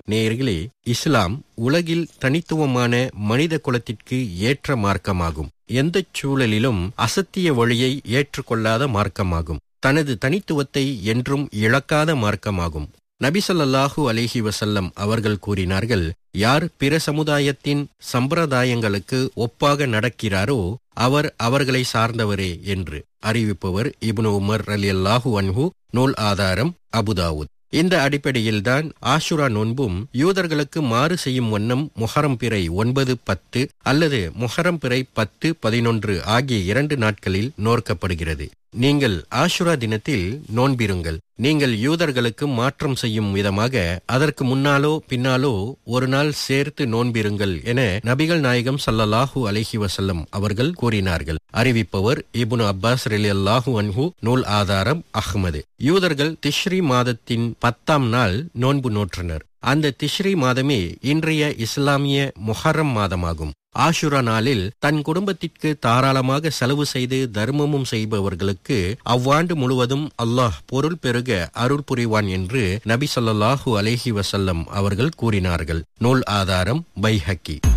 நேயர்களே இஸ்லாம் உலகில் தனித்துவமான மனித குலத்திற்கு ஏற்ற மார்க்கமாகும் எந்த சூழலிலும் அசத்திய வழியை ஏற்றுக்கொள்ளாத மார்க்கமாகும் தனது தனித்துவத்தை என்றும் இழக்காத மார்க்கமாகும் நபிசல்லாஹு அலிஹி வசல்லம் அவர்கள் கூறினார்கள் யார் பிற சமுதாயத்தின் சம்பிரதாயங்களுக்கு ஒப்பாக நடக்கிறாரோ அவர் அவர்களை சார்ந்தவரே என்று அறிவிப்பவர் இப்னு உமர் அலி அல்லாஹு அன்ஹு நூல் ஆதாரம் அபுதாவுத் இந்த அடிப்படையில்தான் ஆஷுரா நோன்பும் யூதர்களுக்கு மாறு செய்யும் வண்ணம் முஹரம் பிறை ஒன்பது பத்து அல்லது முஹரம் பிறை பத்து பதினொன்று ஆகிய இரண்டு நாட்களில் நோர்க்கப்படுகிறது நீங்கள் ஆஷுரா தினத்தில் நோன்பிருங்கள் நீங்கள் யூதர்களுக்கு மாற்றம் செய்யும் விதமாக அதற்கு முன்னாலோ பின்னாலோ ஒரு நாள் சேர்த்து நோன்பிருங்கள் என நபிகள் நாயகம் சல்லல்லாஹு அலஹி வசல்லம் அவர்கள் கூறினார்கள் அறிவிப்பவர் இபுனு அப்பாஸ் ரலி அல்லாஹு அன்ஹு நூல் ஆதாரம் அஹ்மது யூதர்கள் திஷ்ரி மாதத்தின் பத்தாம் நாள் நோன்பு நோற்றனர் அந்த திஷ்ரி மாதமே இன்றைய இஸ்லாமிய முஹர்ரம் மாதமாகும் ஆஷுரா நாளில் தன் குடும்பத்திற்கு தாராளமாக செலவு செய்து தர்மமும் செய்பவர்களுக்கு அவ்வாண்டு முழுவதும் அல்லாஹ் பொருள் பெருக அருள் புரிவான் என்று நபி சொல்லாஹு அலேஹி வசல்லம் அவர்கள் கூறினார்கள் நூல் ஆதாரம் பைஹக்கி